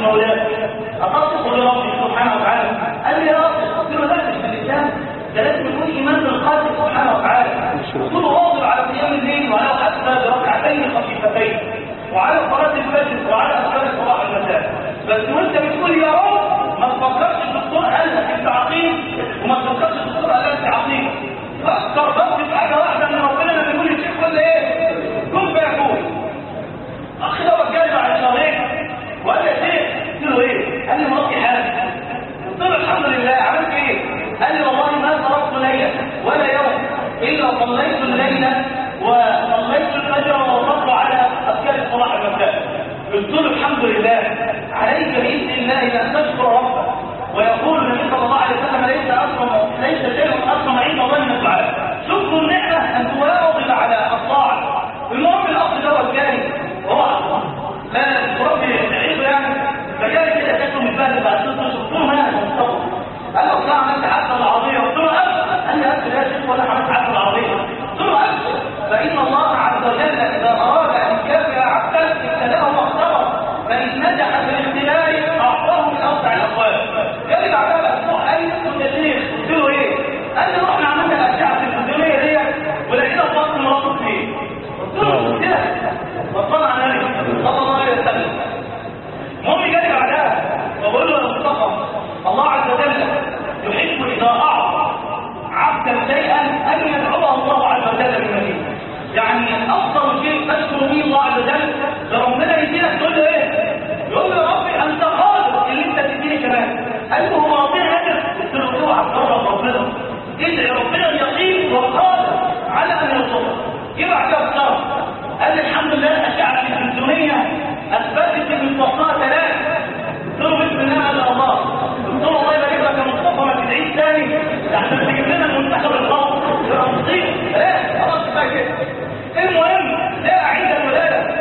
بمولاه اتصف بربي سبحانه وتعالى قال لي يا رب قلت له لا مش باللسان ده لازم يكون ايمان بالقلب سبحانه وتعالى كل واظب على قيام الليل وعلى الاسباب بركعتين خفيفتين وعلى صلاه الفجر وعلى اذكار الصباح والمساء بس وانت بتقول يا رب ما تفكرش الدكتور قال لك انت عقيم وما تفكرش الدكتور قال لك انت عقيم فكر بس في حاجه واحده ان ربنا لما بيقول الشيخ كل ايه كن فيكون اخ ده وجاي بعد شهرين وقال لي يا شيخ قلت له ايه قال لي مراتي حامل قلت له الحمد لله عملت ايه قال لي والله ما تركت ليله ولا يوم الا صليت الليله وصليت الفجر ووصلت على اذكار الصباح والمساء قلت له الحمد لله عليك باذن الله ان تشكر ربك ويقول النبي صلى الله عليه وسلم ليس اكرم ليس شيء اكرم عند الله من الدعاء شكر النعمه ان تواظب على الطاعه المهم الاخ ده والجاي هو لا ربي يعيشه يعني فجاي كده شكله متبهدل بعد ست اشهر قلت له مالك يا مصطفى قال له اصل انا عملت حادثه العربيه قلت له ابدا قال لي ابدا يا شيخ ولا عملت حادثه العربيه قلت له ابدا فان الله عز وجل اذا اراد ان يكافئ عبده ابتلاه واختبر فان نجح في الاختبار اعطاه من اوسع الابواب جالي بعدها باسبوع قال لي اسكت يا شيخ قلت له ايه؟ قال لي رحنا عملنا الاشعه التلفزيونيه ديت ولقينا الضغط مربوط فيه قلت له كده وصلنا على النبي صلى الله عليه وسلم المهم جالي بعدها وبقول له يا مصطفى الله عز وجل يحب اذا اعطى عبدا شيئا ان يدعوه الله عز وجل بمدينه يعني افضل شيء تشكر به الله عز وجل ده ربنا يديلك تقول له ايه؟ يقول له يا ربي انت قادر اللي انت تديني كمان قال له هو ربنا قادر قلت له اوعى تقرب ربنا ادعي ربنا اليقين والقادر على ان يوصلك يبقى كده بصرف قال لي الحمد لله الاشعه التلفزيونيه اثبتت ان الفقاعه ثلاثه قلت له بسم الله ما شاء الله قلت له الله يبارك لك يا مصطفى ما تدعيش تاني عشان تجيب لنا المنتخب القومي يبقى مصيبه لا خلاص كفايه كده المهم لا عند الولاده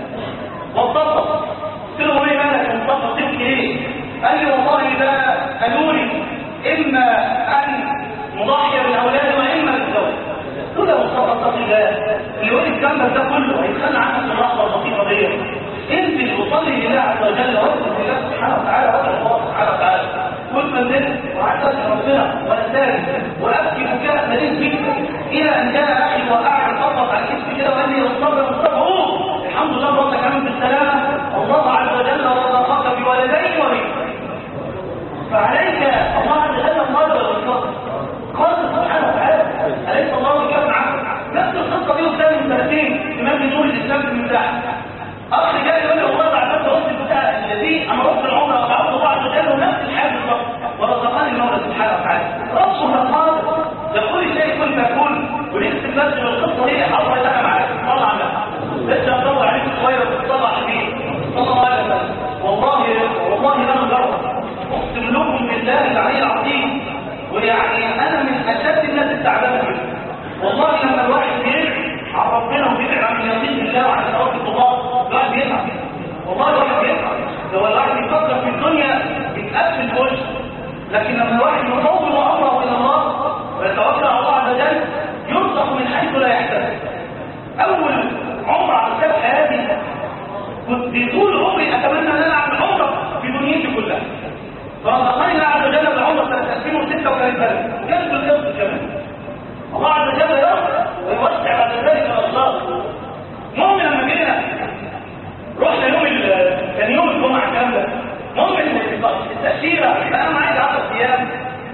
واتفق قلت له ايه مالك يا مصطفى تبكي ايه؟ قال لي والله ده قالوا لي اما ان مضحيه بالاولاد واما بالزوج قلت له يا مصطفى اتق الله اللي يقول الكلام ده كله هيتخلى عنك في اللحظه البسيطه دي انزل وصلي لله عز وجل واسجد لله سبحانه وتعالى وادعو الله سبحانه وتعالى كنت منزلت وعدت ربنا واستاذن وابكي بكاء مليء جدا الى ان جاء اخي وقعد خبط على كتفي كده وقال لي يا مصطفى يا مصطفى قوم الحمد لله ربك كمان بالسلامه الله عز وجل رزقك بولدين وبنت فعليك الله عز وجل قادر والقدر قادر سبحانه وتعالى اليس الله بكاف عنه نفس القصه دي قدام من سنتين امام نور الاسلام في المساحه اخ جاي يقول لي والله بعد ما قلت بتاع الذي انا رحت العمره وقعدت الله عز وجل نفس الحال بالظبط ورزقني المولى سبحانه وتعالى ربنا القادر يقول الشيء كن فيكون ونفس النفس القصه دي حصلت انا معاك طلع عنها لسه هدور عليك شويه وتطلع حبيبي صلى الله عليه وسلم والله والله لا نجرب اقسم لكم بالله العلي العظيم ويعني انا من اشد الناس التعبانه منه والله لما الواحد بيدعي عن ربنا وبيدعي عن يقين الله وعن توكل الله الواحد بيتعب والله الواحد بيتعب لو الواحد يفكر في الدنيا يتقفل في وشه لكن لما الواحد يفوض امره الى الله ويتوكل على الله عز وجل يرزق من حيث لا يحتسب اول عمره عملتها في حياتي كنت طول عمري اتمنى ان انا اعمل عمره في دنيتي كلها فرزقني الله عز وجل بالعمره سنه 2006 وكانت بلد جنب القبط كمان الله عز وجل يرزق ويوسع بعد ذلك الاشخاص المهم لما جينا رحنا يوم كان يوم الجمعه الكلام ده المهم التاشيره بقى معايا 10 ايام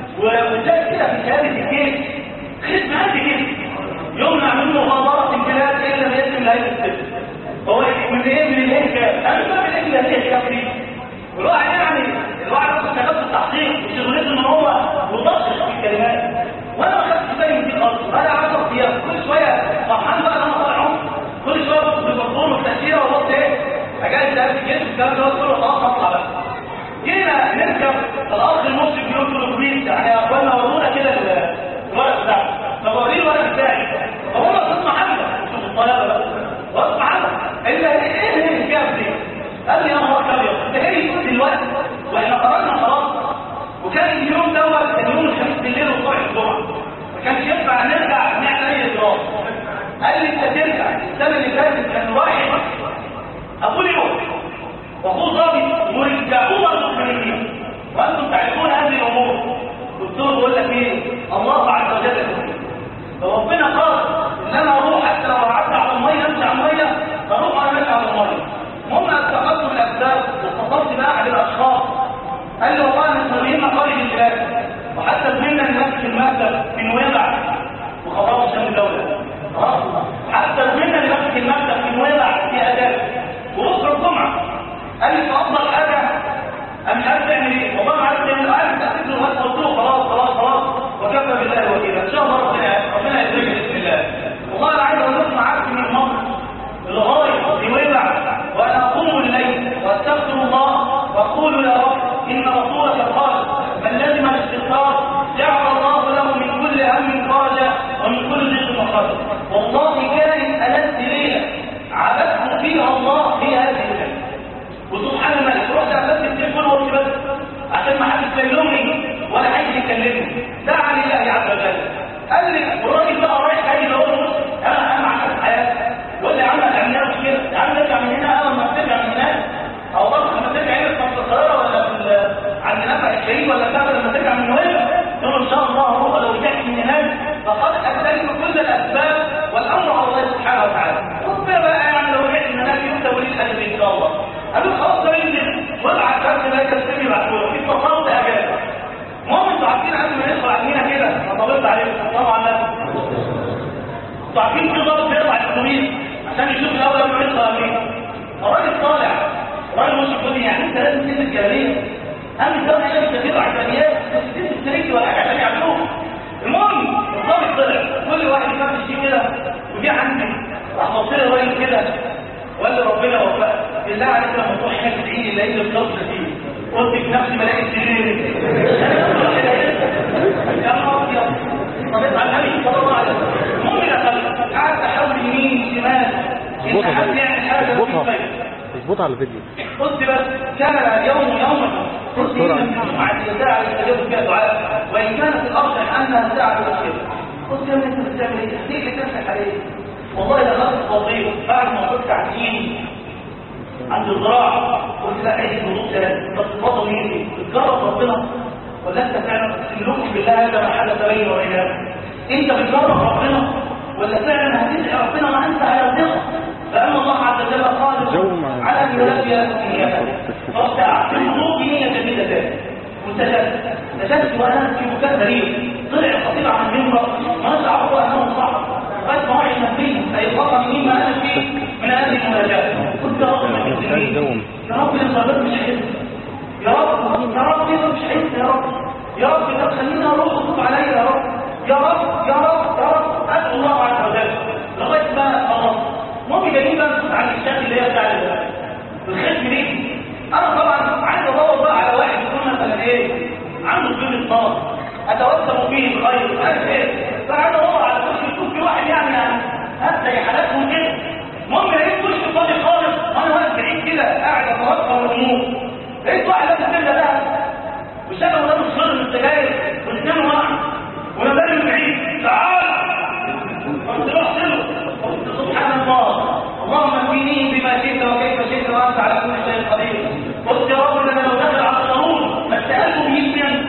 وزاد كده في شهاده الجيش خدمه قد كده يوم نعمل له مغادره امتلاك الا ما يتم لا يتم هو من ايه من الايه كام انا ما من ايه الايه كام دي والواحد يعني الواحد اصلا شغال في التحقيق وشغلته ان هو مدقق في الكلمات وانا ما خدتش بالي من دي خالص بقى 10 ايام كل شويه فرحان بقى انا طالع عمر كل شويه ببص بالبطول والتاشيره وبص ايه اجهز ده الجيش والكلام ده كله خلاص اطلع بقى جينا نركب الاخ المسلم بيقول له الاتوبيس يعني يا اخوانا ورونا كده الورق بتاعك طب وريني الورق بتاعي طب هو استاذ محمد شوف الطياره بقى استاذ محمد الا ايه ايه الكاف دي قال لي يا نهار ابيض انت ايه دلوقتي واحنا خرجنا خلاص وكان اليوم دوت كان يوم الخميس بالليل وصبح الجمعه ما كانش ينفع نرجع نعمل اي اجراء قال لي انت ترجع السنه اللي فاتت كان واحد ابو لي واخوه ظابط ورجع يقول يا رب إن رسولك قال من لزم الاستغفار جعل الله له من كل هم فرجا ومن كل ضيق مخرجا والله كانت ألذ ليلة عبدت فيها الله في هذه الليلة وسبحان الملك رحت عبدت التليفون وقلت بس عشان ما حدش يكلمني ولا حد يكلمني دعا لله عز وجل قال لي والراجل بقى رايح جاي بقول له انا اهم عشان الحياه يقول لي يا عم هتعملها مش كده يا عم نرجع من هنا اول ما ترجع من هناك او برضه لما ترجع هنا في القاهره ولا في عند نفع الشريف ولا بتاع لما ترجع من هنا تقول له ان شاء الله هو لو رجعت من هناك فقد اتيت كل الاسباب والامر على الله سبحانه وتعالى ربنا بقى يعني لو رجعت من هناك يكتب لي الاجر ان شاء الله قالوا خلاص ده ينزل وابعت كارت لا يكتب يبعته له في تصرف اجازه المهم انتوا عارفين قبل ما ندخل علينا كده انا طولت عليكم طبعا لا انتوا عارفين في ضابط بيطلع الاتوبيس عشان يشوف الاول قبل ما يدخل امريكا الراجل طالع الراجل مش يقول لي يعني انت لازم تنزل الجبليه اهم الدوله هي مش هتبقى عشانيات بس تنزل السريك ولا حاجه عشان يعملوه المهم الضابط طلع كل واحد يفتش فيه كده وجه عندي راح بص لي الراجل كده وقال لي ربنا وفقك بالله عليك لما تروح هناك تدعي لي لقيت القبضه فيه قلت في نفسي بلاقي السرير يا نهار ابيض طبيعة على النبي صلى الله عليه وسلم المهم يا خالد قعدت احاول يمين شمال ان حد يعمل حاجه في الخير اظبطها على الفيديو قلت بس كان اليوم يوما قلت ان الجمعه ساعه يستجاب فيها دعاء وان كانت الارجح انها ساعه الخير قلت يا ابني انت بتعمل ايه؟ ليه اللي نفسك عليه؟ والله ده خلص وظيفه بعد ما كنت تعديل عند الزراعه قلت لا عيد الوضوء تاني بس الوضوء مين؟ بتجرب ربنا ولا انت فعلا تسلمك بالله هذا ما حدث بيني وبينك انت بتجرب ربنا ولا فعلا هتدعي ربنا ما انت هيرزقك فأما الله عز وجل قادر على أن يلبي نيته فاستع الوضوء بنية جديدة منتجات نجدت وأنا في مكان غريب طلع الخطيب عن المنبر ما شعرت أنه صح بس ما وعي نفسي أي خطأ مني ما أنا فيه من هذه المناجات قلت يا رب ما تسلمين يا رب الانترنت مش حس يا رب يا رب كده مش حس يا رب يا رب طب خليني اروح اصوت عليا يا رب يا رب يا رب يا رب اسال الله عز وجل لغايه ما خلاص ممكن جايين بقى نصوت على الشكل اللي هي بتاع الختم دي انا طبعا عايز ادور بقى على واحد يكون مثلا ايه عنده قيمه نار اتوسم فيه الخير عارف ايه فعايز ادور على كل يكون في واحد يعني ها زي حالاتهم كده المهم لقيت كل فاضي خالص انا واقف بعيد كده قاعد اتوقع الامور لقيت واحد لابس كده ده وشغل ده مصر من السجاير والاثنين معا وانا بقى من بعيد تعال قلت له احسنه قلت سبحان الله اللهم اكفيني بما شئت وكيف شئت وانت على كل شيء قدير قلت يا رب انا لو دخل على القانون ما استقلته بيمين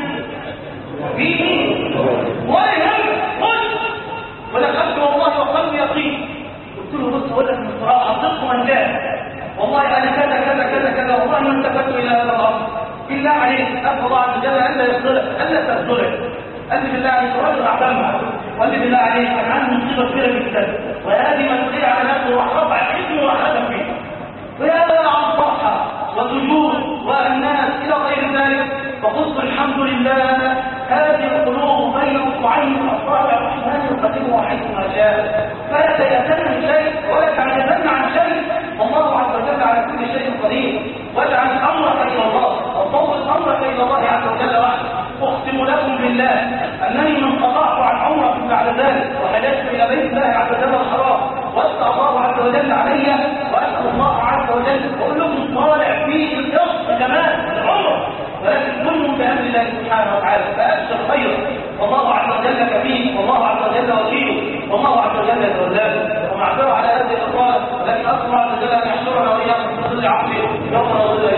فيه ولا يهمك قلت ولقد والله وقلبي يقين قلت له بص اقول لك من الصراحه صدق من جاء والله انا كذا كذا كذا كذا والله ما التفت الى هذا الامر بالله عليك اسال الله عز وجل الا يصلك الا تبذلك قال لي بالله عليك رجل اعلمها قال لي بالله عليك انا عندي مصيبه كبيره جدا وهذه مسؤوليه على نفسه وراح رفع اسمه وراح ختم فيه ويا عن صحه وسجود والناس الى غير ذلك فقلت الحمد لله هذه القلوب بين اصبعين اصابع الرحمن يقدمها حيثما شاء فلا تيأسن من شيء ولا تعجزن عن شيء والله عز وجل على كل شيء قدير واجعل امرك الى الله وفوض امرك الى الله عز وجل وحده اقسم لكم بالله انني من قطعت عن عمرك بعد ذلك وحججت الى بيت الله عز وجل الحرام واسال الله عز وجل علي واسال الله عز وجل واقول لكم طالع فيه القسط كمان العمر ولكن كل بامر الله سبحانه وتعالى فابشر خيرا والله عز وجل كفيل والله عز وجل وكيل والله عز وجل يتولاه ومعذره على هذه الاقوال ولكن اسال الله عز وجل ان يحشرنا واياكم في ظل عرشه يوم لا ظل